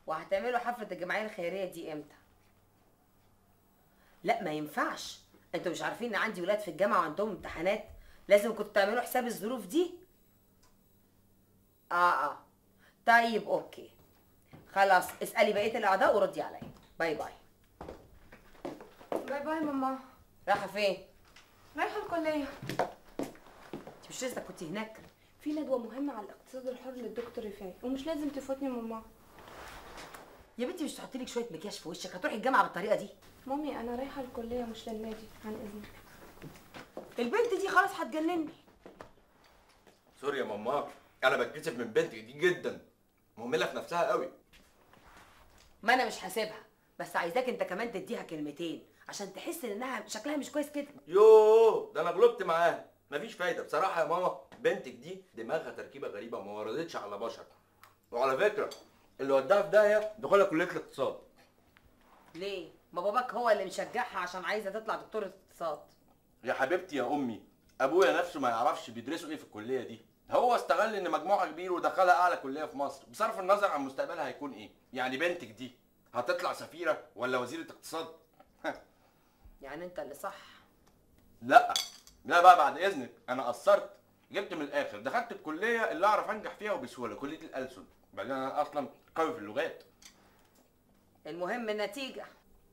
وهتعملوا حفله الجمعيه الخيريه دي امتى لا ما ينفعش انتوا مش عارفين ان عندي ولاد في الجامعه وعندهم امتحانات لازم كنتوا تعملوا حساب الظروف دي اه اه طيب اوكي خلاص اسالي بقيه الاعضاء وردي عليا باي باي باي باي ماما رايحه فين رايحه الكليه انت مش لسه كنت هناك في ندوه مهمه على الاقتصاد الحر للدكتور رفاعي ومش لازم تفوتني ماما يا بنتي مش تحطي لك شويه مكياج في وشك هتروحي الجامعه بالطريقه دي مامي انا رايحه الكليه مش للنادي عن اذنك البنت دي خلاص هتجنني سوري يا ماما انا بتكسف من بنتي دي جدا مهمله في نفسها قوي ما انا مش هسيبها بس عايزاك انت كمان تديها كلمتين عشان تحس انها شكلها مش كويس كده يوه ده انا غلبت معاها مفيش فايده بصراحه يا ماما بنتك دي دماغها تركيبه غريبه ما وردتش على بشر وعلى فكره اللي وداها في داهيه دخولها كليه الاقتصاد ليه ما باباك هو اللي مشجعها عشان عايزه تطلع دكتوره اقتصاد يا حبيبتي يا امي ابويا نفسه ما يعرفش بيدرسوا ايه في الكليه دي هو استغل ان مجموعها كبير ودخلها اعلى كليه في مصر بصرف النظر عن مستقبلها هيكون ايه يعني بنتك دي هتطلع سفيره ولا وزيره اقتصاد يعني انت اللي صح لا لا بقى بعد اذنك انا قصرت جبت من الاخر دخلت الكليه اللي اعرف انجح فيها وبسهوله كليه الألسن بعدين انا اصلا قوي في اللغات المهم النتيجه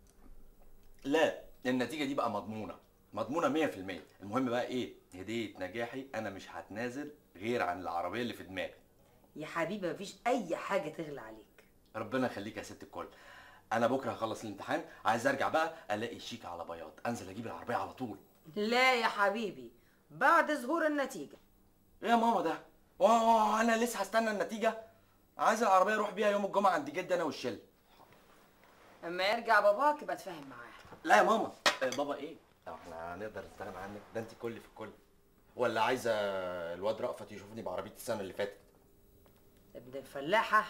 لا النتيجه دي بقى مضمونه مضمونه 100% المهم بقى ايه هديه نجاحي انا مش هتنازل غير عن العربيه اللي في دماغي يا حبيبي مفيش اي حاجه تغلى عليك ربنا يخليك يا ست الكل انا بكره هخلص الامتحان عايز ارجع بقى الاقي الشيك على بياض انزل اجيب العربيه على طول لا يا حبيبي بعد ظهور النتيجه ايه يا ماما ده واه انا لسه هستنى النتيجه عايز العربيه اروح بيها يوم الجمعه عند جدي انا والشله اما يرجع باباك يبقى اتفاهم معاه لا يا ماما آه، بابا ايه طب احنا هنقدر نستغنى عنك ده انت كل في الكل ولا عايزه الواد رأفت يشوفني بعربيه السنه اللي فاتت ابن الفلاحه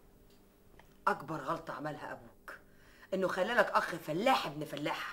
اكبر غلطه عملها ابوك انه خلالك اخ فلاح ابن فلاحه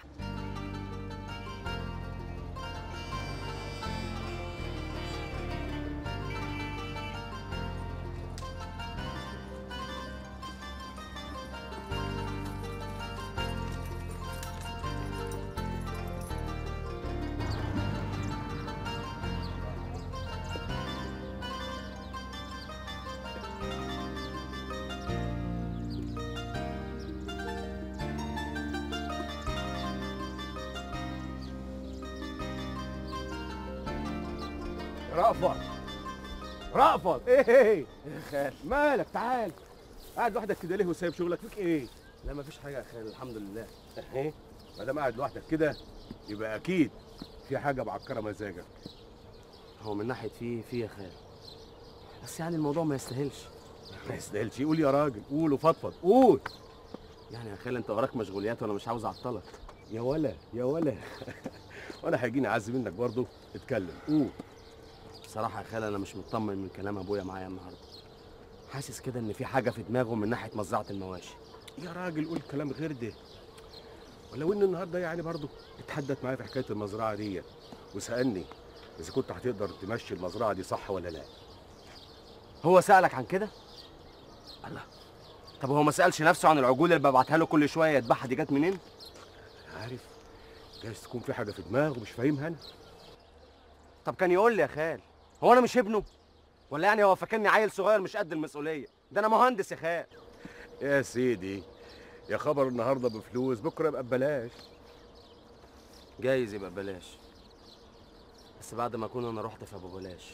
رأفت رأفت ايه ايه ايه مالك تعال قاعد لوحدك كده ليه وسايب شغلك فيك ايه لا مفيش حاجه يا خالد الحمد لله ايه ما دام قاعد لوحدك كده يبقى اكيد في حاجه معكره مزاجك هو من ناحيه فيه فيه يا خالد بس يعني الموضوع ما يستاهلش ما يستاهلش قول يا راجل قول وفضفض قول يعني يا خالد انت وراك مشغوليات وانا مش عاوز اعطلك يا ولا يا ولا وانا هيجيني عز منك برضه اتكلم قول بصراحه يا خالد انا مش مطمن من كلام ابويا معايا النهارده حاسس كده ان في حاجه في دماغه من ناحيه مزرعه المواشي يا راجل قول كلام غير ده ولو ان النهارده يعني برضه اتحدث معايا في حكايه المزرعه دي وسالني اذا كنت هتقدر تمشي المزرعه دي صح ولا لا هو سالك عن كده الله طب هو ما سالش نفسه عن العجول اللي ببعتها له كل شويه يذبحها دي جت منين عارف جايز تكون في حاجه في دماغه مش فاهمها انا طب كان يقول لي يا خال هو انا مش ابنه ولا يعني هو فاكرني عيل صغير مش قد المسؤوليه ده انا مهندس يا خال يا سيدي يا خبر النهارده بفلوس بكره يبقى ببلاش جايز يبقى ببلاش بس بعد ما اكون انا رحت فببلاش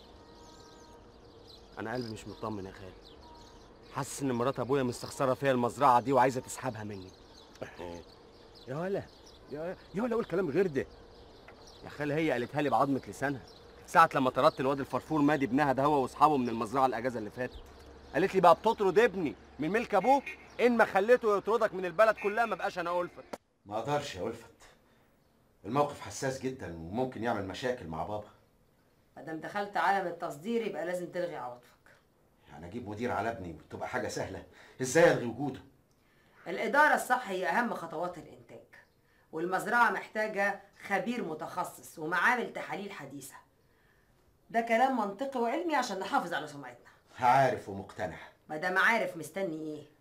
انا قلبي مش مطمن يا خال حاسس ان مرات ابويا مستخسره فيا المزرعه دي وعايزه تسحبها مني يا ولا يا يا ولا قول كلام غير ده يا خال هي قالتها لي بعظمه لسانها ساعه لما طردت الواد الفرفور مادي ابنها ده هو واصحابه من المزرعه الاجازه اللي فاتت قالت لي بقى بتطرد ابني من ملك ابوه ان ما خليته يطردك من البلد كلها ما بقاش انا الفت ما اقدرش يا ألفت الموقف حساس جدا وممكن يعمل مشاكل مع بابا ما دام دخلت عالم التصدير يبقى لازم تلغي عواطفك يعني اجيب مدير على ابني وتبقى حاجه سهله ازاي الغي وجوده الإدارة الصح هي أهم خطوات الإنتاج والمزرعة محتاجة خبير متخصص ومعامل تحاليل حديثة ده كلام منطقي وعلمي عشان نحافظ على سمعتنا عارف ومقتنع ما دام عارف مستني إيه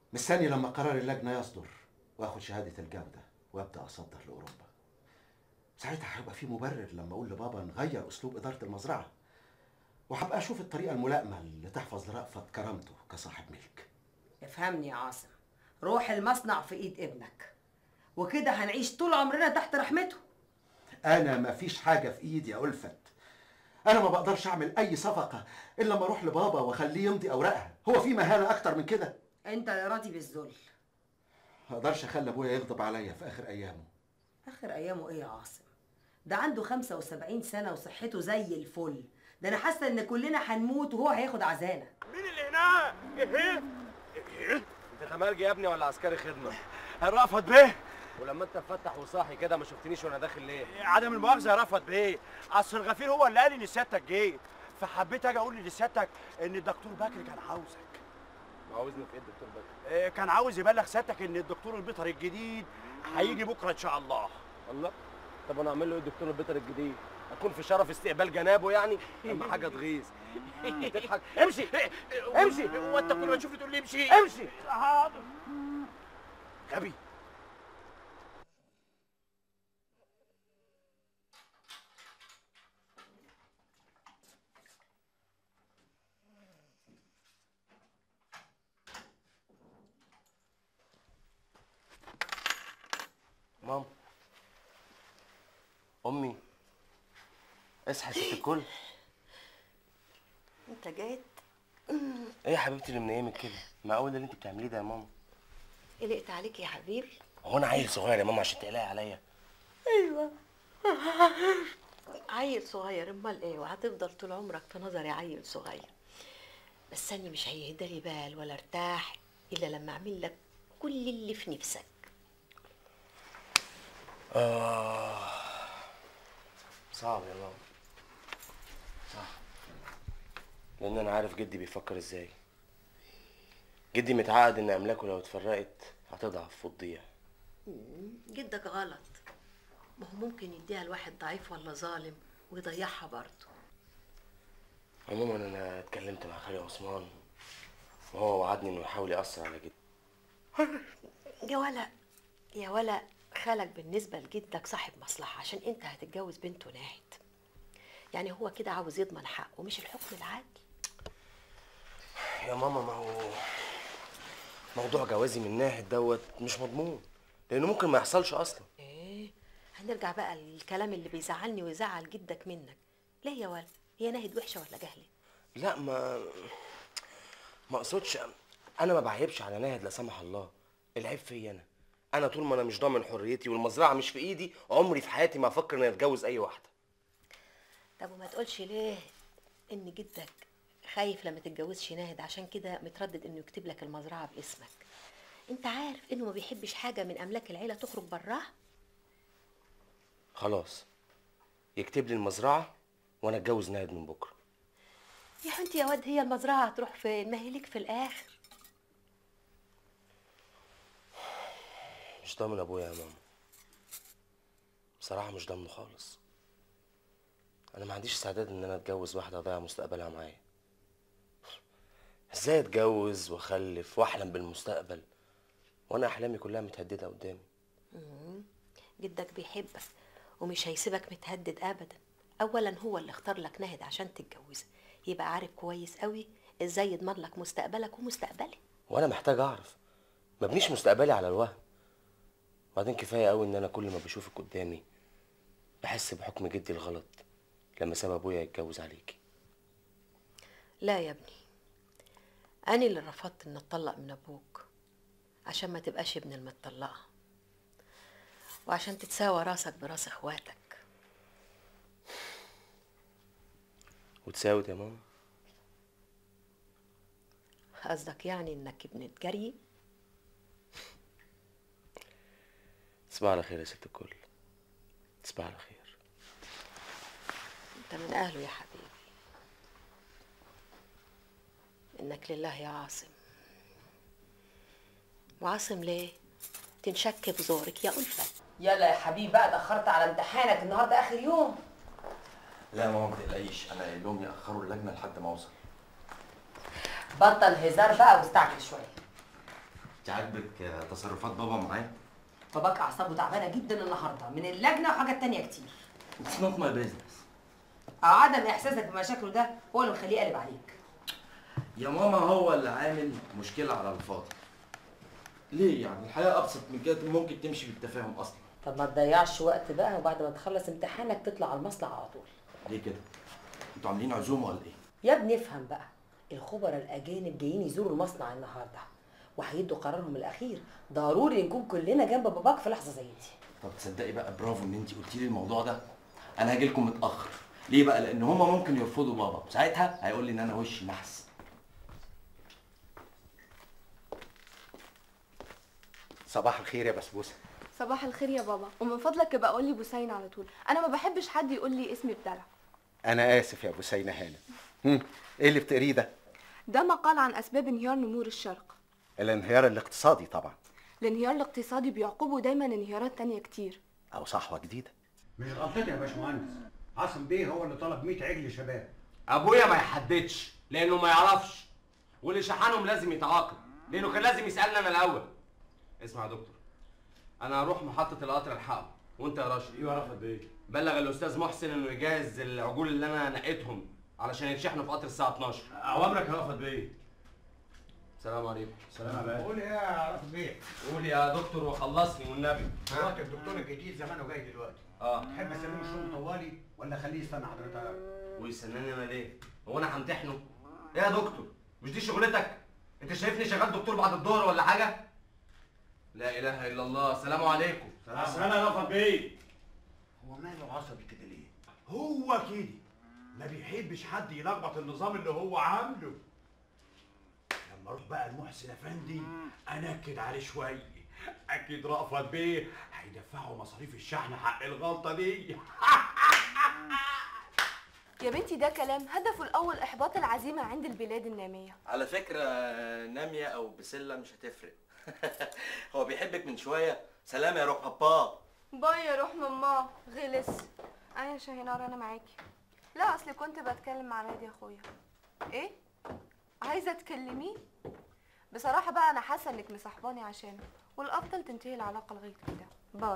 مستني لما قرار اللجنة يصدر واخد شهادة الجودة وابدأ اصدر لأوروبا ساعتها هيبقى في مبرر لما اقول لبابا نغير اسلوب إدارة المزرعة وهبقى اشوف الطريقة الملائمة اللي تحفظ لرأفت كرامته كصاحب ملك افهمني يا عاصم روح المصنع في ايد ابنك وكده هنعيش طول عمرنا تحت رحمته انا مفيش حاجة في ايدي يا ألفت انا ما بقدرش اعمل اي صفقة الا لما اروح لبابا واخليه يمضي اوراقها هو في مهانة اكتر من كده انت اللي راضي بالذل ما اقدرش اخلي ابويا يغضب عليا في اخر ايامه اخر ايامه ايه يا عاصم ده عنده 75 سنه وصحته زي الفل ده انا حاسه ان كلنا هنموت وهو هياخد عزانا مين اللي هناك؟ ايه؟ ايه؟ انت تمالجي يا ابني ولا عسكري خدمه؟ رأفت بيه ولما انت مفتح وصاحي كده ما شفتنيش وانا داخل ليه؟ عدم المؤاخذة يا رأفت بيه أصل الغفير هو اللي قال لي إن سيادتك جيت فحبيت أجي أقول لسيادتك إن الدكتور بكري كان عاوزك عاوزني في ايه الدكتور بكر؟ إيه، كان عاوز يبلغ سيادتك إن الدكتور البيطري الجديد هيجي بكرة إن شاء الله الله طب انا اعمل له ايه الدكتور البيطري الجديد؟ اكون في شرف استقبال جنابه يعني؟ اهم حاجه تغيظ تضحك امشي امشي هو أنت كل ما تشوفني تقول لي امشي امشي حاضر غبي ماما امي اصحى يا ست الكل انت جيت ايه يا حبيبتي اللي منيمك كده؟ معقول اللي انت بتعمليه ده يا ماما؟ قلقت عليك يا حبيبي هو انا عيل صغير يا ماما عشان تقلقي عليا؟ ايوه عيل صغير امال ايه وهتفضل طول عمرك في نظري عيل صغير بس اني مش هيهدالي بال ولا ارتاح الا لما اعمل لك كل اللي في نفسك آه صعب يا ماما صعب لأن أنا عارف جدي بيفكر إزاي جدي متعقد إن أملاكه لو اتفرقت هتضعف وتضيع جدك غلط ما هو ممكن يديها لواحد ضعيف ولا ظالم ويضيعها برضه عموما أنا اتكلمت مع خالي عثمان وهو وعدني إنه يحاول يأثر على جدي يا ولا يا ولا خالك بالنسبة لجدك صاحب مصلحة عشان انت هتتجوز بنته ناهد يعني هو كده عاوز يضمن حقه مش الحكم العادل يا ماما ما هو موضوع جوازي من ناحية دوت مش مضمون لأنه ممكن ما يحصلش أصلا ايه هنرجع بقى للكلام اللي بيزعلني ويزعل جدك منك ليه يا ولا هي ناهد وحشة ولا جهلة لا ما ما اقصدش انا ما بعيبش على ناهد لا سمح الله العيب فيا انا انا طول ما انا مش ضامن حريتي والمزرعه مش في ايدي عمري في حياتي ما افكر اني اتجوز اي واحده طب وما تقولش ليه ان جدك خايف لما تتجوزش ناهد عشان كده متردد انه يكتب لك المزرعة باسمك انت عارف انه ما بيحبش حاجة من املاك العيلة تخرج براها خلاص يكتب لي المزرعه وانا اتجوز ناهد من بكره يا حنتي يا واد هي المزرعة هتروح فين ما هي ليك في الاخر مش ضامن ابويا يا ماما بصراحه مش ضامنه خالص انا ما عنديش استعداد ان انا اتجوز واحده اضيع مستقبلها معايا ازاي اتجوز واخلف واحلم بالمستقبل وانا احلامي كلها متهدده قدامي جدك بيحبك ومش هيسيبك متهدد ابدا اولا هو اللي اختار لك ناهد عشان تتجوزها يبقى عارف كويس قوي ازاي يضمن لك مستقبلك ومستقبلي وانا محتاج اعرف مبنيش مستقبلي على الوهم وبعدين كفايه قوي ان انا كل ما بشوفك قدامي بحس بحكم جدي الغلط لما ساب ابويا يتجوز عليكي لا يا ابني انا اللي رفضت ان اتطلق من ابوك عشان ما تبقاش ابن المتطلقه وعشان تتساوى راسك براس اخواتك وتساوت يا ماما قصدك يعني انك ابن جري تصبح على خير يا ست الكل تصبح على خير انت من اهله يا حبيبي انك لله يا عاصم وعاصم ليه تنشك بزورك يا ألفة يلا يا حبيبي بقى اتاخرت على امتحانك النهارده اخر يوم لا يا ماما ما تقلقيش انا قايل لهم ياخروا اللجنه لحد ما اوصل بطل هزار بقى واستعجل شويه انت انت عاجبك تصرفات بابا معايا باباك اعصابه تعبانه جدا النهارده من اللجنه وحاجات تانية كتير اتس نوت ماي بزنس او عدم احساسك بمشاكله ده هو اللي مخليه قلب عليك يا ماما هو اللي عامل مشكله على الفاضي ليه يعني الحياه ابسط من كده ممكن تمشي بالتفاهم اصلا طب ما تضيعش وقت بقى وبعد ما تخلص امتحانك تطلع على المصنع على طول ليه كده انتوا عاملين عزومه ولا ايه يا ابني افهم بقى الخبراء الاجانب جايين يزوروا المصنع النهارده وهيدوا قرارهم الاخير ضروري نكون كلنا جنب باباك في لحظه زي دي طب تصدقي بقى برافو ان انت قلتي لي الموضوع ده انا هاجي لكم متاخر ليه بقى لان هما ممكن يرفضوا بابا ساعتها هيقول لي ان انا وشي نحس صباح الخير يا بسبوسه صباح الخير يا بابا ومن فضلك ابقى قول لي بوسين على طول انا ما بحبش حد يقول لي اسمي بدلع انا اسف يا بوسينه هانم هم، ايه اللي بتقريه ده ده مقال عن اسباب انهيار نمور الشرق الانهيار الاقتصادي طبعا الانهيار الاقتصادي بيعقبه دايما انهيارات تانية كتير او صحوه جديده مش غلطتي يا باشمهندس عاصم بيه هو اللي طلب 100 عجل شباب ابويا ما يحددش لانه ما يعرفش واللي شحنهم لازم يتعاقب لانه كان لازم يسالني انا الاول اسمع يا دكتور انا هروح محطه القطر الحقه وانت يا راشد ايوه رفض ايه بلغ الاستاذ محسن انه يجهز العجول اللي انا نقيتهم علشان يتشحنوا في قطر الساعه 12 اوامرك يا رفض بيه السلام عليكم سلام عليكم قول ايه يا رفض بيه قول يا دكتور وخلصني والنبي دلوقتي الدكتور الجديد زمانه جاي دلوقتي اه تحب اسلمه الشغل طوالي ولا اخليه يستنى حضرتك ويستناني انا ليه هو انا همتحنه ايه يا دكتور مش دي شغلتك انت شايفني شغال دكتور بعد الظهر ولا حاجه لا اله الا الله السلام عليكم سلام يا رفض بيه هو ماله عصبي كده ليه هو كده ما بيحبش حد يلخبط النظام اللي هو عامله لما اروح بقى المحسن افندي انكد عليه شويه اكيد رأفت بيه هيدفعوا مصاريف الشحن حق الغلطه دي يا بنتي ده كلام هدفه الاول احباط العزيمه عند البلاد الناميه على فكره ناميه او بسله مش هتفرق هو بيحبك من شويه سلام يا روح بابا باي يا روح ماما غلس انا شاهينار انا معاكي لا اصل كنت بتكلم مع نادي اخويا ايه عايزه تكلميه بصراحه بقى انا حاسه انك مصاحباني عشانه والافضل تنتهي العلاقه لغايه كده باي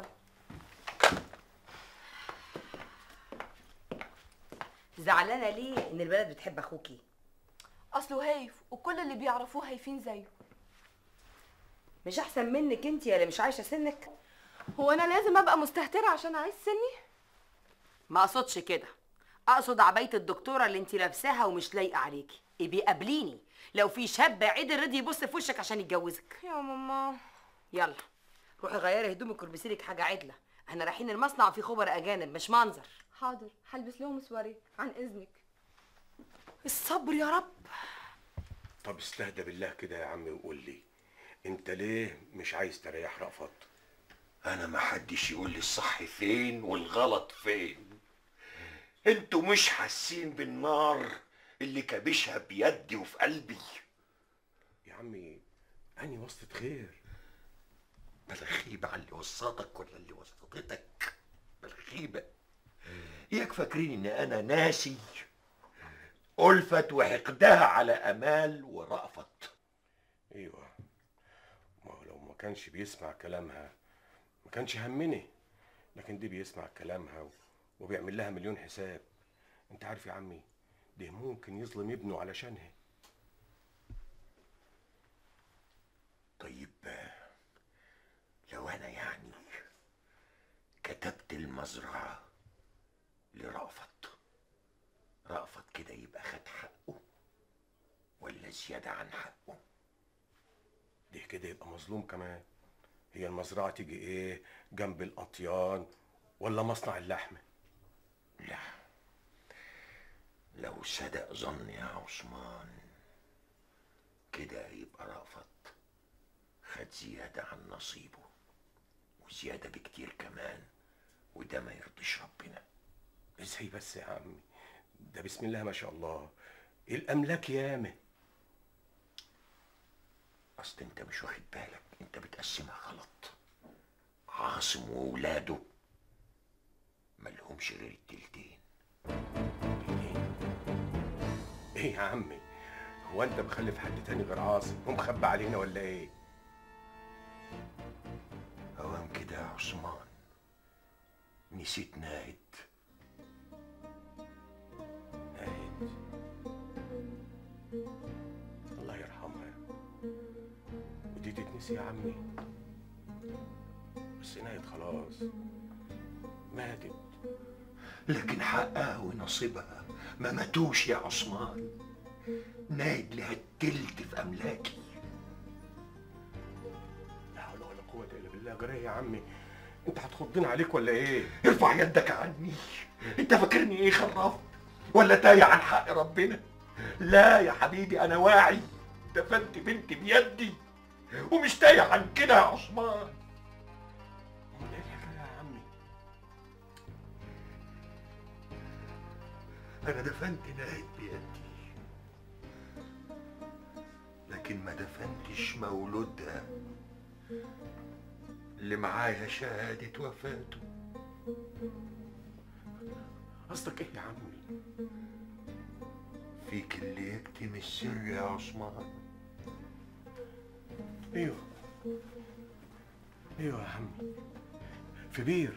زعلانه ليه ان البلد بتحب اخوكي اصله هايف وكل اللي بيعرفوه هايفين زيه مش احسن منك انت يا اللي مش عايشه سنك هو انا لازم ابقى مستهتره عشان اعيش سني ما اقصدش كده اقصد عبايه الدكتوره اللي انت لابساها ومش لايقه عليكي ابقي قابليني لو في شاب عدل رضي يبص في وشك عشان يتجوزك يا ماما يلا روحي غيري هدومك والبسي لك حاجه عدله احنا رايحين المصنع في خبراء اجانب مش منظر حاضر هلبس لهم سواري عن اذنك الصبر يا رب طب استهدى بالله كده يا عمي وقول لي انت ليه مش عايز تريح رأفت انا ما حدش يقول لي الصح فين والغلط فين انتوا مش حاسين بالنار اللي كابشها بيدي وفي قلبي يا عمي اني وسطة خير بلخيبة على اللي وسطك ولا اللي وسطتك بلخيبة اياك فاكرين ان انا ناسي ألفت وحقدها على امال ورأفت ايوه ما هو لو ما كانش بيسمع كلامها ما كانش همني لكن دي بيسمع كلامها و- وبيعمل لها مليون حساب انت عارف يا عمي ده ممكن يظلم ابنه علشانها طيب لو انا يعني كتبت المزرعة لرأفت رأفت كده يبقى خد حقه ولا زيادة عن حقه ده كده يبقى مظلوم كمان هي المزرعة تيجي ايه جنب الأطيان ولا مصنع اللحمة لا لو صدق ظني يا عثمان كده يبقى رأفت خد زيادة عن نصيبه وزيادة بكتير كمان وده ما يرضيش ربنا ازاي بس يا عمي ده بسم الله ما شاء الله الأملاك ياما اصل انت مش واخد بالك انت بتقسمها غلط عاصم وولاده ملهمش غير التلتين ايه يا عمي هو انت مخلف حد تاني غير عاصم ومخبي علينا ولا ايه عثمان نسيت ناهد ناهد الله يرحمها ودي تتنسي يا عمي بس ناهد خلاص ماتت لكن حقها ونصيبها ما ماتوش يا عثمان ناهد لها التلت في املاكي لا حول ولا قوة إلا بالله جرى يا عمي أنت هتخضني عليك ولا إيه؟ ارفع يدك عني انت فاكرني ايه خرافت ولا تايه عن حق ربنا لا يا حبيبي انا واعي دفنت بنتي بيدي ومش تايه عن كده يا عثمان أمال إيه الحكاية يا عمي؟ انا دفنت ناهد بيدي لكن ما دفنتش مولودها اللي معايا شهادة وفاته قصدك إيه يا عمي؟ فيك اللي يكتم السر يا عثمان أيوه أيوه يا عمي في بير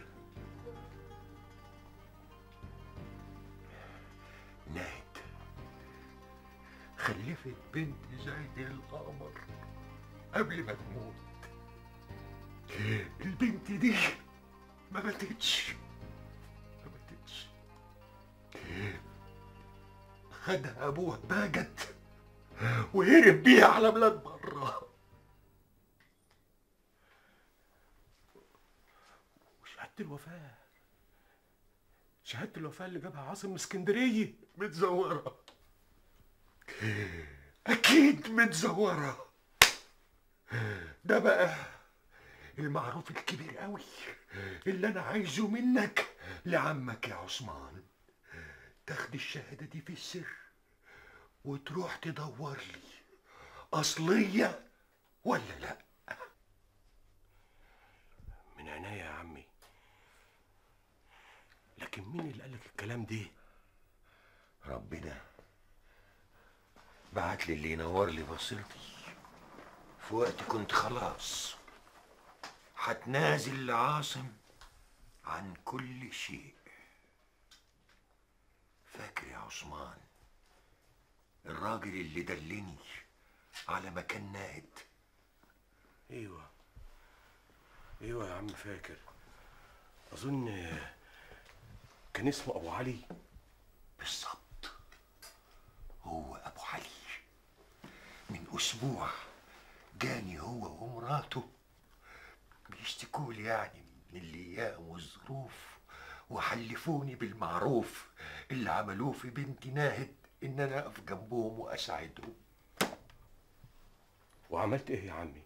ناهد خلفت بنت زي القمر قبل ما تموت البنت دي ما ماتتش ما ماتتش خدها ابوها باجت وهرب بيها على بلاد بره وشهادة الوفاة شهادة الوفاة اللي جابها عاصم من اسكندرية متزورة أكيد متزورة ده بقى المعروف الكبير قوي اللي أنا عايزه منك لعمك يا عثمان تاخد الشهادة دي في السر وتروح تدور لي أصلية ولا لأ من عينيا يا عمي لكن مين اللي قالك الكلام ده؟ ربنا بعت لي اللي ينور لي بصيرتي في وقت كنت خلاص هتنازل لعاصم عن كل شيء فاكر يا عثمان الراجل اللي دلني على مكان ناهد ايوه ايوه يا عم فاكر اظن كان اسمه ابو علي بالظبط هو ابو علي من اسبوع جاني هو ومراته بيشتكوا لي يعني من الايام والظروف وحلفوني بالمعروف اللي عملوه في بنتي ناهد ان انا اقف جنبهم واساعدهم وعملت ايه يا عمي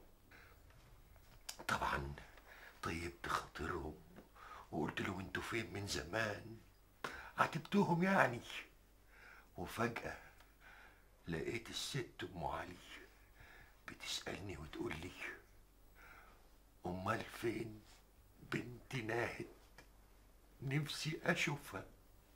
طبعا طيبت خاطرهم وقلت لهم انتوا فين من زمان عاتبتهم يعني وفجأة لقيت الست ام علي بتسألني وتقول لي امال فين بنت ناهد نفسي اشوفها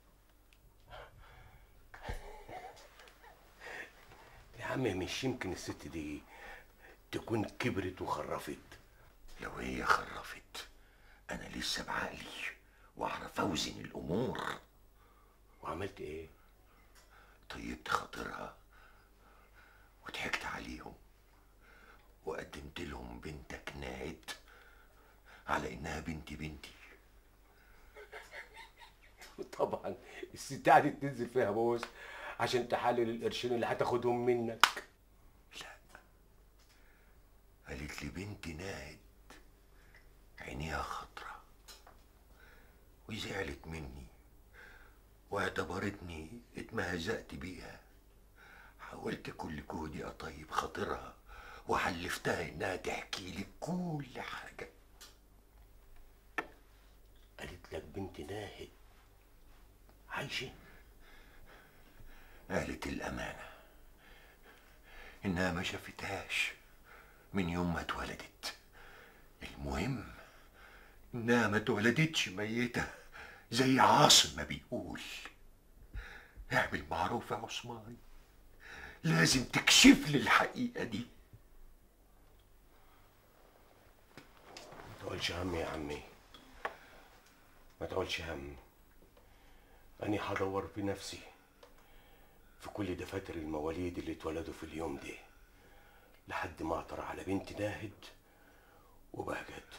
يا عم مش يمكن الست دي تكون كبرت وخرفت لو هي خرفت انا لسه بعقلي واعرف اوزن الامور وعملت ايه طيبت خاطرها وضحكت عليهم وقدمت لهم بنتك ناهد على انها بنتي بنتي طبعا الست قعدت تنزل فيها بوس عشان تحلل القرشين اللي هتاخدهم منك قالت لي بنتي ناهد عينيها خضرة وزعلت مني واعتبرتني اتمهزقت بيها حاولت كل جهدي اطيب خاطرها وحلفتها انها تحكي لي كل حاجة قالت لك بنت ناهد عايشة قالت الأمانة إنها ما شافتهاش من يوم ما اتولدت المهم إنها ما اتولدتش ميتة زي عاصم ما بيقول اعمل معروف يا عثمان لازم تكشف لي الحقيقة دي انت تقولش هم يا عمي ما تقولش هم أني هدور بنفسي في كل دفاتر المواليد اللي اتولدوا في اليوم ده لحد ما أعثر على بنت ناهد وبهجت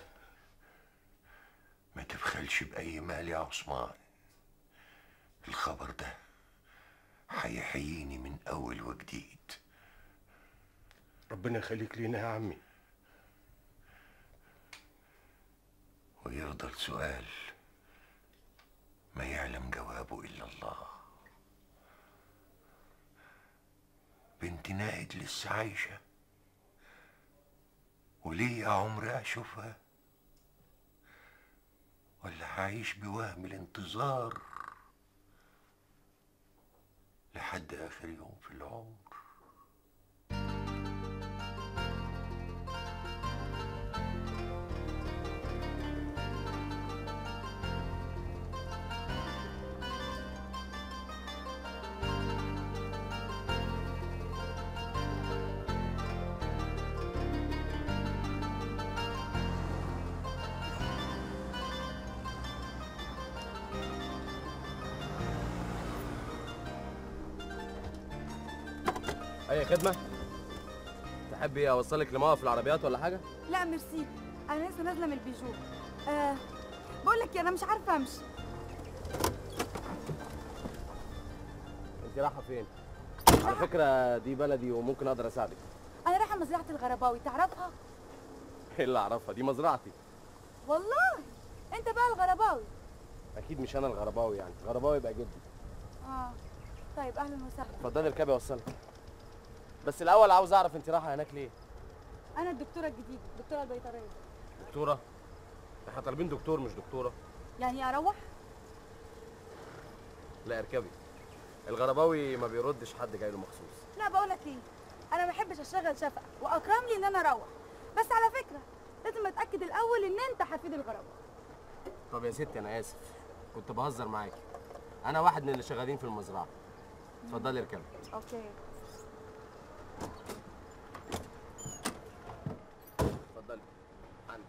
ما تبخلش بأي مال يا عثمان الخبر ده هيحييني من أول وجديد ربنا يخليك لينا يا عمي ويفضل سؤال ما يعلم جوابه إلا الله بنت نائد لسه عايشة وليه يا عمري أشوفها ولا هعيش بوهم الانتظار لحد آخر يوم في العمر اي خدمه تحبي اوصلك لموقف العربيات ولا حاجه لا ميرسي انا لسه نازله من البيجو آه بقول لك إيه، انا مش عارفه امشي انت رايحه فين على فكره دي بلدي وممكن اقدر اساعدك انا رايحه مزرعه الغرباوي تعرفها ايه اللي اعرفها دي مزرعتي والله انت بقى الغرباوي اكيد مش انا الغرباوي يعني الغرباوي يبقى جدي اه طيب اهلا وسهلا اتفضلي اركبي اوصلك بس الاول عاوز اعرف انت رايحه هناك ليه انا الدكتوره الجديده الدكتوره البيطريه دكتوره احنا طالبين دكتور مش دكتوره يعني اروح لا اركبي الغرباوي ما بيردش حد جاي له مخصوص لا بقول لك ايه انا ما بحبش اشتغل شفقه واكرم لي ان انا اروح بس على فكره لازم اتاكد الاول ان انت حفيد الغرباوي طب يا ستي انا اسف كنت بهزر معاكي انا واحد من اللي شغالين في المزرعه اتفضلي اركبي اوكي اتفضلي عني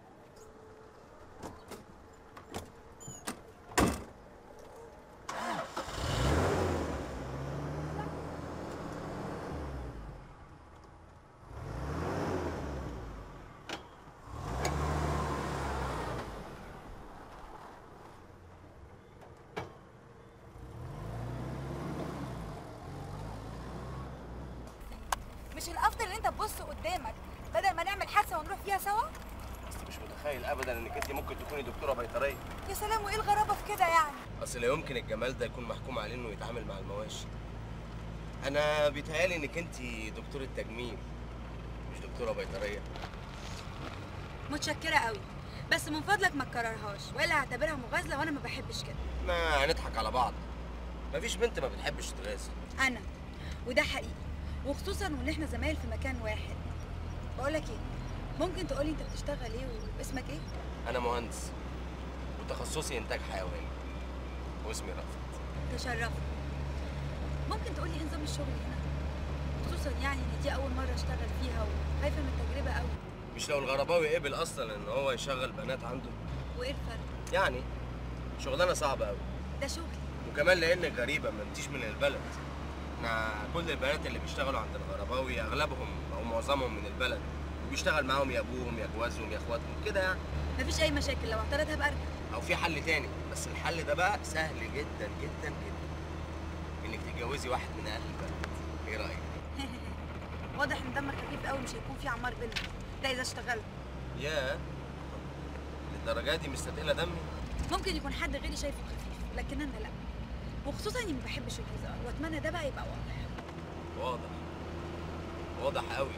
مش الافضل ان انت تبص قدامك بدل ما نعمل حادثه ونروح فيها سوا بس مش متخيل ابدا انك انت ممكن تكوني دكتوره بيطريه يا سلام وايه الغرابه في كده يعني اصل لا يمكن الجمال ده يكون محكوم عليه انه يتعامل مع المواشي انا بيتهيالي انك انت دكتوره تجميل مش دكتوره بيطريه متشكره قوي بس من فضلك ما تكررهاش والا هعتبرها مغازله وانا ما بحبش كده ما هنضحك على بعض مفيش بنت ما بتحبش تغازل انا وده حقيقي وخصوصا وان احنا زمايل في مكان واحد بقول لك ايه ممكن تقولي انت بتشتغل ايه واسمك ايه انا مهندس وتخصصي انتاج حيواني واسمي رأفت تشرفت ممكن تقولي ايه نظام الشغل هنا خصوصا يعني ان دي اول مره اشتغل فيها وخايفه من التجربه قوي مش لو الغرباوي قبل اصلا ان هو يشغل بنات عنده وايه الفرق يعني شغلانه صعبه قوي ده شغل وكمان لانك غريبه ما انتيش من البلد احنا كل البنات اللي بيشتغلوا عند الغرباوي اغلبهم او معظمهم من البلد وبيشتغل معاهم يا ابوهم يا جوازهم يا اخواتهم كده يعني مفيش اي مشاكل لو اعترض هبقى ارجع او في حل تاني بس الحل ده بقى سهل جدا جدا جدا انك تتجوزي واحد من اهل البلد ايه رايك واضح ان دمك خفيف قوي مش هيكون في عمار بينا ده اذا اشتغلت يا للدرجه دي مستثقله دمي ممكن يكون حد غيري شايفه خفيف لكن انا لا وخصوصا اني ما بحبش الهزار واتمنى ده بقى يبقى واضح واضح واضح قوي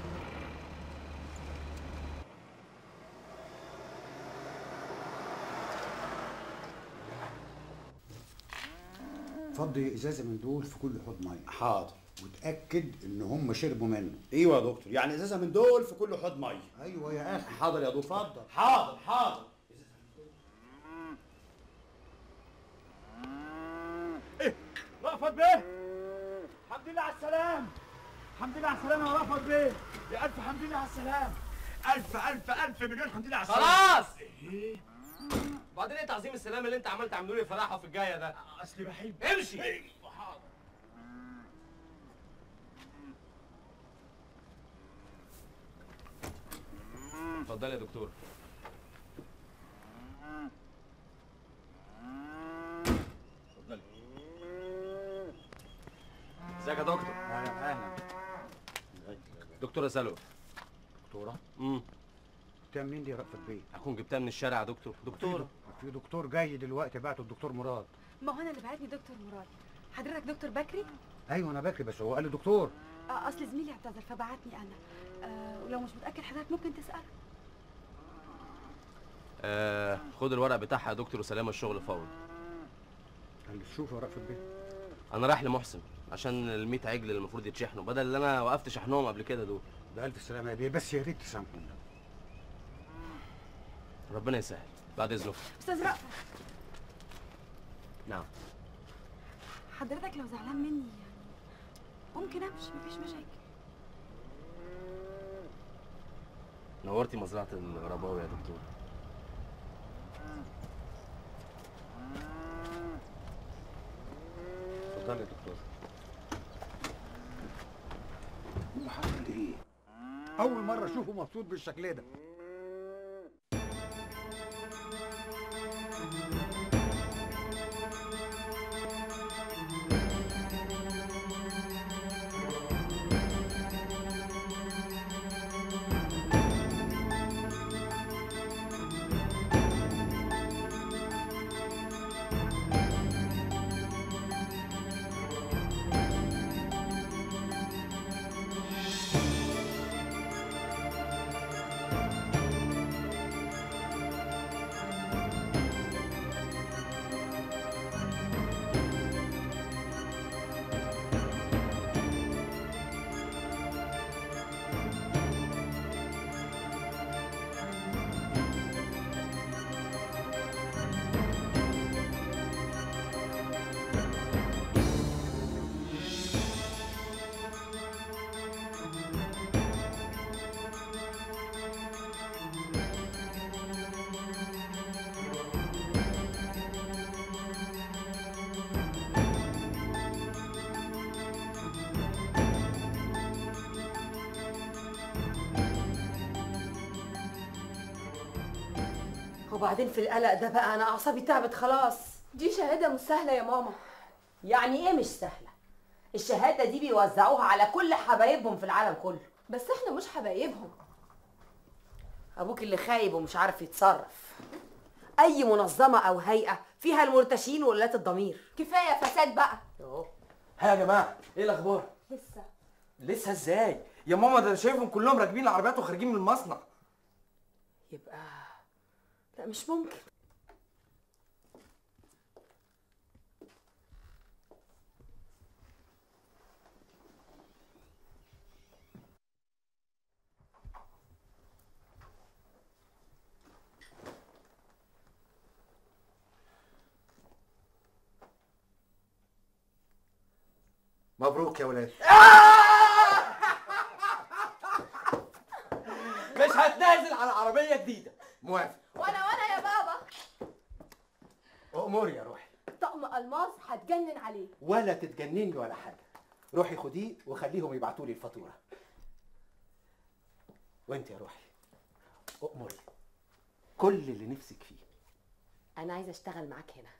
فضي ازازه من دول في كل حوض ميه حاضر وتاكد ان هم شربوا منه ايوه يا دكتور يعني ازازه من دول في كل حوض ميه ايوه يا اخي حاضر يا دكتور اتفضل حاضر حاضر ايه رأفت بيه الحمد لله على السلام الحمد لله على السلامة يا رأفت بيه يا ألف حمد لله على السلام الف الف الف مليون حمد لله على السلامه خلاص ايه وبعدين ايه تعظيم السلام اللي انت عمال تعمله لي فرحه في الجايه ده اصلي بحب امشي اتفضل يا دكتور اتفضلي ازيك يا دكتور اهلا اهلا دكتوره سلوى دكتوره امم جبتها منين دي يا رأفت بيه؟ هكون جبتها من الشارع يا دكتور دكتوره في دكتور جاي دلوقتي بعته الدكتور مراد ما هو انا اللي بعتني دكتور مراد حضرتك دكتور بكري ايوه انا بكري بس هو قال لي دكتور آه اصل زميلي اعتذر فبعتني انا آه ولو مش متاكد حضرتك ممكن تساله آه خد الورق بتاعها يا دكتور وسلامه الشغل فورا قال لي شوف يا رأفت بيه انا رايح لمحسن عشان ال 100 عجل اللي المفروض يتشحنوا بدل اللي انا وقفت شحنهم قبل كده دول ده الف سلامه يا بيه بس يا ريت تسامحوني ربنا يسهل بعد اذنك استاذ رأفت نعم حضرتك لو زعلان مني يعني ممكن امشي مفيش مشاكل نورتي مزرعه الغرباوي يا دكتور اتفضل يا دكتور هو حصل ايه؟ أول مرة أشوفه مبسوط بالشكل ده وبعدين في القلق ده بقى انا اعصابي تعبت خلاص دي شهاده مش سهله يا ماما يعني ايه مش سهله الشهاده دي بيوزعوها على كل حبايبهم في العالم كله بس احنا مش حبايبهم ابوك اللي خايب ومش عارف يتصرف اي منظمه او هيئه فيها المرتشين وولات الضمير كفايه فساد بقى ها يا جماعه ايه الاخبار لسه لسه ازاي يا ماما ده انا شايفهم كلهم راكبين العربيات وخارجين من المصنع يبقى لا مش ممكن مبروك يا ولاد مش هتنازل على عربيه جديده موافق وانا وانا يا بابا اموري يا روحي طقم الماس هتجنن عليه ولا تتجنني ولا حاجه روحي خديه وخليهم يبعتوا لي الفاتوره وانت يا روحي اموري كل اللي نفسك فيه انا عايزه اشتغل معاك هنا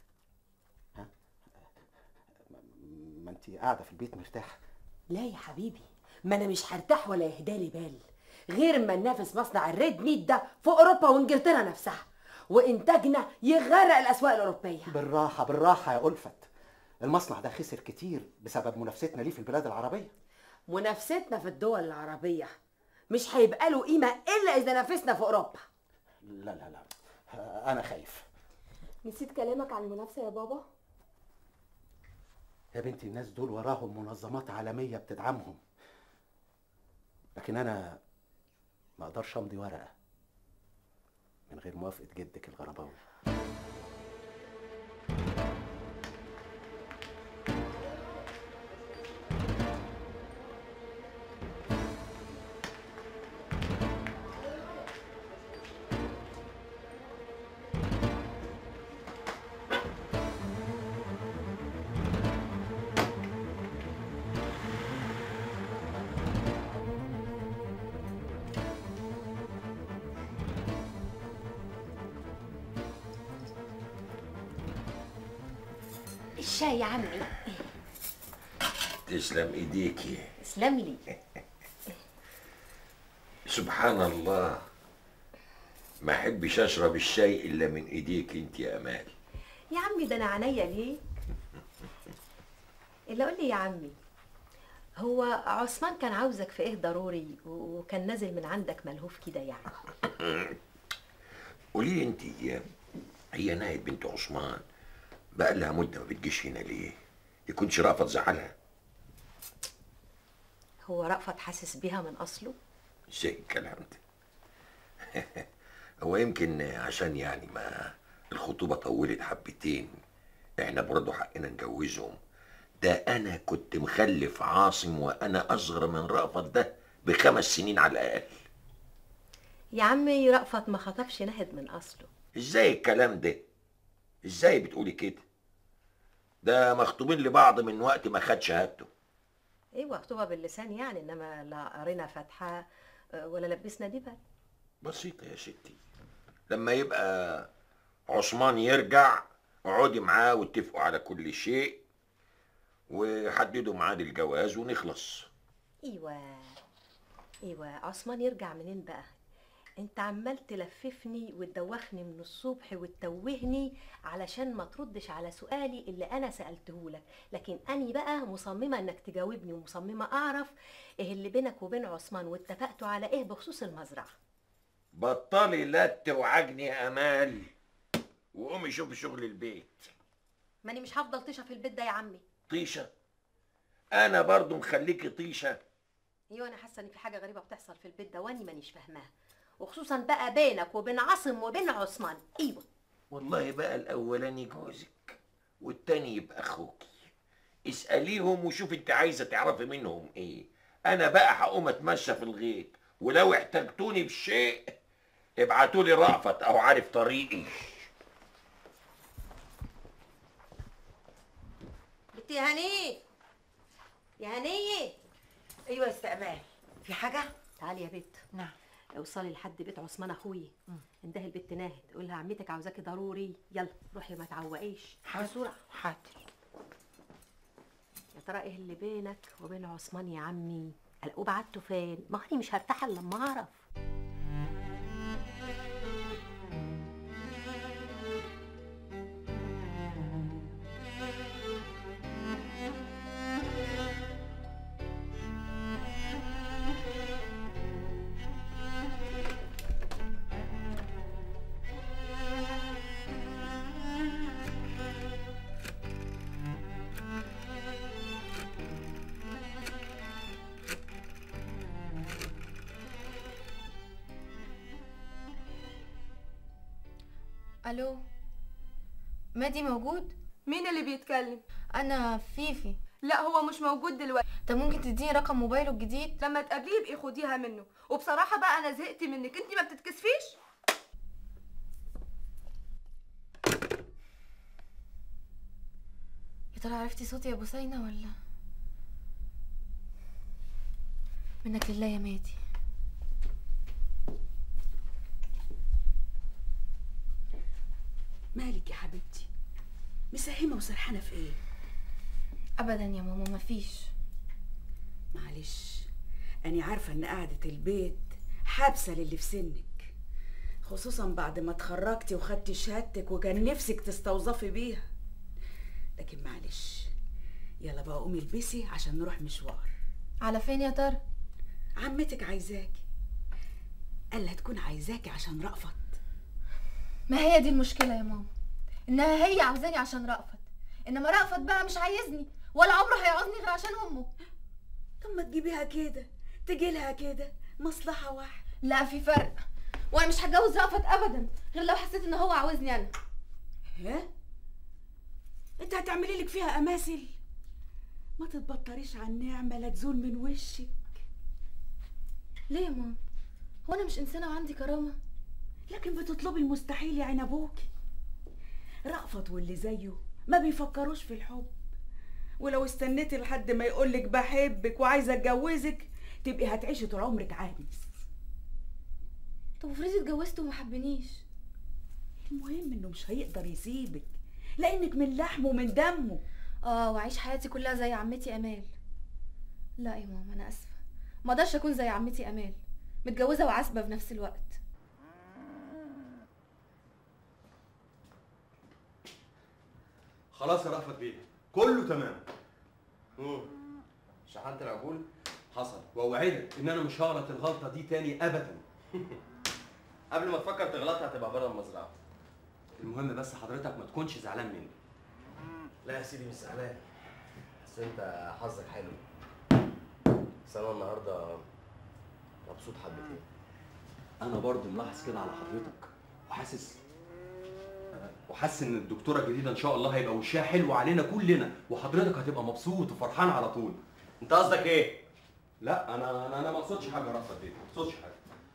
ما انت قاعده في البيت مرتاحه لا يا حبيبي ما انا مش هرتاح ولا يهدالي بال غير ما ننافس مصنع الريد ميت ده في اوروبا وانجلترا نفسها وانتاجنا يغرق الاسواق الاوروبيه بالراحه بالراحه يا ألفت المصنع ده خسر كتير بسبب منافستنا ليه في البلاد العربيه منافستنا في الدول العربيه مش هيبقى له قيمه الا اذا نافسنا في اوروبا لا لا لا انا خايف نسيت كلامك عن المنافسه يا بابا يا بنتي الناس دول وراهم منظمات عالميه بتدعمهم لكن انا ما اقدرش امضي ورقه من غير موافقه جدك الغرباوي الشاي يا عمي تسلم ايديكي تسلم لي سبحان الله ما احبش اشرب الشاي الا من ايديك انت يا امال يا عمي ده انا عينيا ليك اللي قول لي يا عمي هو عثمان كان عاوزك في ايه ضروري و- وكان نازل من عندك ملهوف كده يعني قولي لي انت هي هي ناهد بنت عثمان بقى لها مده ما بتجيش هنا ليه يكونش رافض زعلها هو رأفت حاسس بيها من اصله ازاي الكلام ده هو يمكن عشان يعني ما الخطوبه طولت حبتين احنا برضه حقنا نجوزهم ده انا كنت مخلف عاصم وانا اصغر من رأفت ده بخمس سنين على الاقل يا عمي رأفت ما خطبش نهد من اصله ازاي الكلام ده ازاي بتقولي كده ده مخطوبين لبعض من وقت ما خد شهادته ايوه خطوبه باللسان يعني انما لا قرينا فاتحه آه، ولا لبسنا دبل بسيطة يا ستي لما يبقى عثمان يرجع اقعدي معاه واتفقوا على كل شيء وحددوا ميعاد الجواز ونخلص ايوه ايوه عثمان يرجع منين بقى انت عمال تلففني وتدوخني من الصبح وتتوهني علشان ما تردش على سؤالي اللي انا سالته لك لكن اني بقى مصممه انك تجاوبني ومصممه اعرف ايه اللي بينك وبين عثمان واتفقتوا على ايه بخصوص المزرعه بطلي لت وعجني يا امال وقومي شوفي شغل البيت ماني مش هفضل طيشه في البيت ده يا عمي طيشة انا برضو مخليكي طيشة ايوه انا حاسه ان في حاجه غريبه بتحصل في البيت ده واني مانيش فاهماها وخصوصا بقى بينك وبين عاصم وبين عثمان ايوه والله بقى الاولاني جوزك والتاني يبقى اخوكي اساليهم وشوفي انت عايزه تعرفي منهم ايه انا بقى هقوم اتمشى في الغيط ولو احتجتوني بشيء ابعتوا لي رأفت او عارف طريقي بنتي يا هنيه يا هنيه ايوه يا استقبال في حاجه تعالي يا بت نعم اوصلي لحد بيت عثمان اخويا انده البت ناهد قول لها عمتك عاوزاكي ضروري يلا روحي ما تعوقيش بسرعه حاضر يا ترى ايه اللي بينك وبين عثمان يا عمي الاقوه بعته فين ما هاني مش هرتاح الا لما اعرف الو مادي موجود مين اللي بيتكلم انا فيفي لا هو مش موجود دلوقتي طب ممكن تديني رقم موبايله الجديد لما تقابليه يبقي خديها منه وبصراحه بقى انا زهقت منك انت ما بتتكسفيش يا ترى عرفتي صوتي يا بوسينة ولا منك لله يا مادي مالك يا حبيبتي مساهمة وسرحانة في ايه ابدا يا ماما مفيش معلش أنا عارفة إن قعدة البيت حابسة للي في سنك خصوصا بعد ما اتخرجتي وخدتي شهادتك وكان نفسك تستوظفي بيها لكن معلش يلا بقى قومي البسي عشان نروح مشوار على فين يا ترى عمتك عايزاكي قال هتكون عايزاكي عشان رأفت ما هي دي المشكلة يا ماما انها هي عاوزاني عشان رأفت انما رأفت بقى مش عايزني ولا عمره هيعوزني غير عشان امه طب ما تجيبيها كده تجي لها كده مصلحة واحدة لا في فرق وانا مش هتجوز رأفت ابدا غير لو حسيت ان هو عاوزني انا ها انت هتعملي لك فيها اماثل ما تتبطريش عن النعمة لا تزول من وشك ليه يا ماما هو انا مش انسانة وعندي كرامة لكن بتطلبي المستحيل يا عين ابوكي رأفت واللي زيه ما بيفكروش في الحب ولو استنيتي لحد ما يقولك بحبك وعايزه اتجوزك تبقي هتعيشي طول عمرك عانس طب افرضي اتجوزت وما حبنيش المهم انه مش هيقدر يسيبك لانك من لحمه ومن دمه اه واعيش حياتي كلها زي عمتي امال لا يا ماما انا اسفه ما اقدرش اكون زي عمتي امال متجوزه وعازبه في نفس الوقت خلاص يا رأفت بيه كله تمام مم. شحنت العجول حصل واوعدك ان انا مش هغلط الغلطه دي تاني ابدا قبل ما تفكر تغلطها هتبقى بره المزرعه المهم بس حضرتك ما تكونش زعلان مني لا يا سيدي مش زعلان بس انت حظك حلو بس انا النهارده مبسوط حبتين انا برضو ملاحظ كده على حضرتك وحاسس وحاسس ان الدكتوره الجديده ان شاء الله هيبقى وشها حلو علينا كلنا وحضرتك هتبقى مبسوط وفرحان على طول انت قصدك ايه لا انا انا انا ما اقصدش حاجه يا رفعت بيه ما اقصدش حاجه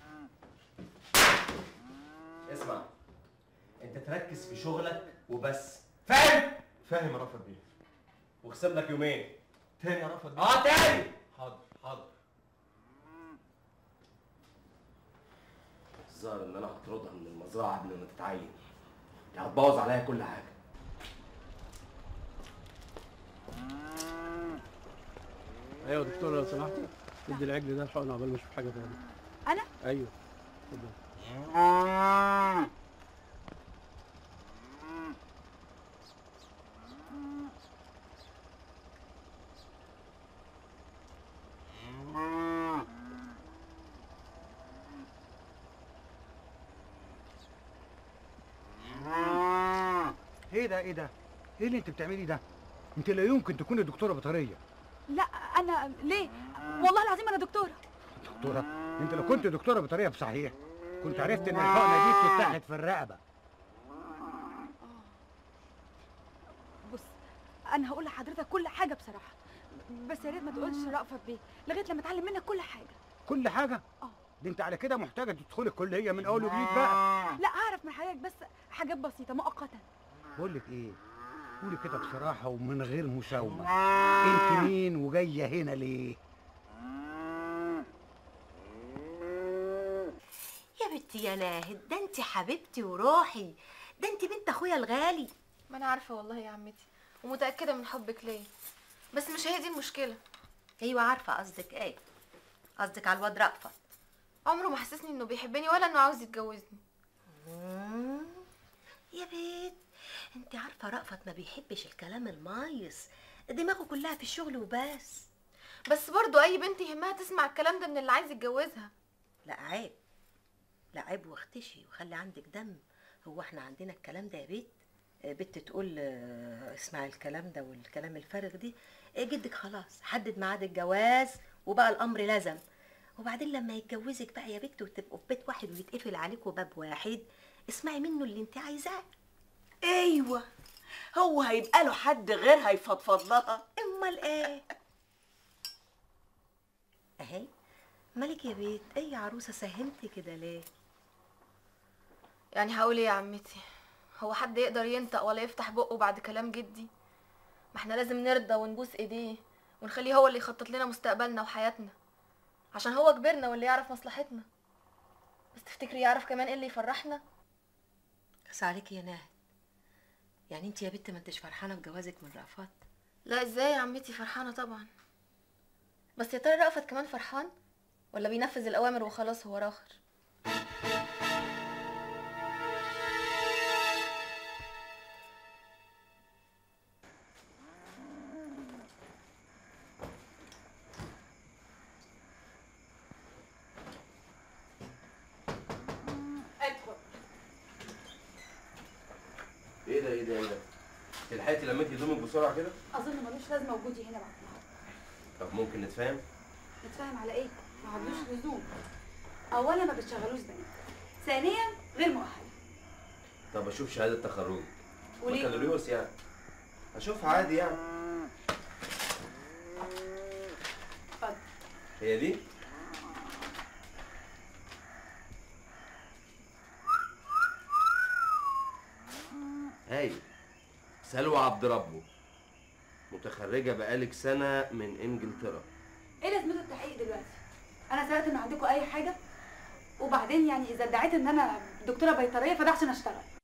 اسمع انت تركز في شغلك وبس فاهم فاهم يا رفعت بيه واخصم لك يومين تاني يا رفعت بيه اه تاني حاضر حاضر الظاهر ان انا هطردها من المزرعه قبل ما تتعين دي هتبوظ عليا كل حاجه ايوه يا دكتور لو سمحتي ادي العجل ده الحقن عقبال ما اشوف حاجه تاني انا ايوه اتفضل ايه ده ايه ده ايه اللي انت بتعمليه ده انت لا يمكن تكوني دكتوره بطاريه لا انا ليه والله العظيم انا دكتوره دكتوره انت لو كنت دكتوره بطاريه بصحيح كنت عرفت ان الحقنه دي بتتاخد في الرقبه بص انا هقول لحضرتك كل حاجه بصراحه بس يا ريت ما تقولش رأفت بيه لغايه لما اتعلم منك كل حاجه كل حاجه دي انت على كده محتاجه تدخلي الكليه من اول وجديد بقى لا هعرف من حضرتك بس حاجات بسيطه مؤقتا بقول لك ايه قولي كده بصراحه ومن غير مساومه انت مين وجايه هنا ليه يا بنتي يا ناهد ده انت حبيبتي وروحي ده انت بنت اخويا الغالي ما انا عارفه والله يا عمتي ومتاكده من حبك ليا بس مش هي دي المشكله ايوه عارفه قصدك ايه قصدك على الواد رأفت عمره ما حسسني انه بيحبني ولا انه عاوز يتجوزني مم. يا بيت انت عارفه رأفت ما بيحبش الكلام المايس دماغه كلها في الشغل وبس بس برضو اي بنت يهمها تسمع الكلام ده من اللي عايز يتجوزها لا عيب لا عيب واختشي وخلي عندك دم هو احنا عندنا الكلام ده يا بيت آه، بنت تقول آه، اسمع الكلام ده والكلام الفارغ دي آه، جدك خلاص حدد ميعاد الجواز وبقى الامر لازم وبعدين لما يتجوزك بقى يا بنت وتبقوا في بيت واحد ويتقفل عليكوا باب واحد اسمعي منه اللي انت عايزاه ايوه هو هيبقى له حد غير هيفضفض لها امال ايه اهي مالك يا بيت ايه يا عروسه ساهمتي كده ليه يعني هقول ايه يا عمتي هو حد يقدر ينطق ولا يفتح بقه بعد كلام جدي ما احنا لازم نرضى ونبوس ايديه ونخليه هو اللي يخطط لنا مستقبلنا وحياتنا عشان هو كبرنا واللي يعرف مصلحتنا بس تفتكري يعرف كمان ايه اللي يفرحنا بس عليكي يا ناهد يعني انت يا بنت ما انتش فرحانه بجوازك من رأفت لا ازاي يا عمتي فرحانه طبعا بس يا ترى رأفت كمان فرحان ولا بينفذ الاوامر وخلاص هو راخر ادخل ايه ده ايه ده ايه ده انت لحقتي لميتي هدومك بسرعه كده اظن ملوش لازمه وجودي هنا بعد النهارده طب ممكن نتفاهم نتفاهم على ايه ما عندوش لزوم اولا ما بتشغلوش بنات ثانيا غير مؤهل طب اشوف شهاده تخرجك وليه؟ بكالوريوس يعني اشوفها عادي يعني اتفضل هي دي هاي سلوى عبد ربه متخرجه بقالك سنه من انجلترا ايه لازمته التحقيق دلوقتي انا سرقت من عندكم اي حاجه وبعدين يعني اذا ادعيت ان انا دكتوره بيطريه فده عشان اشتغل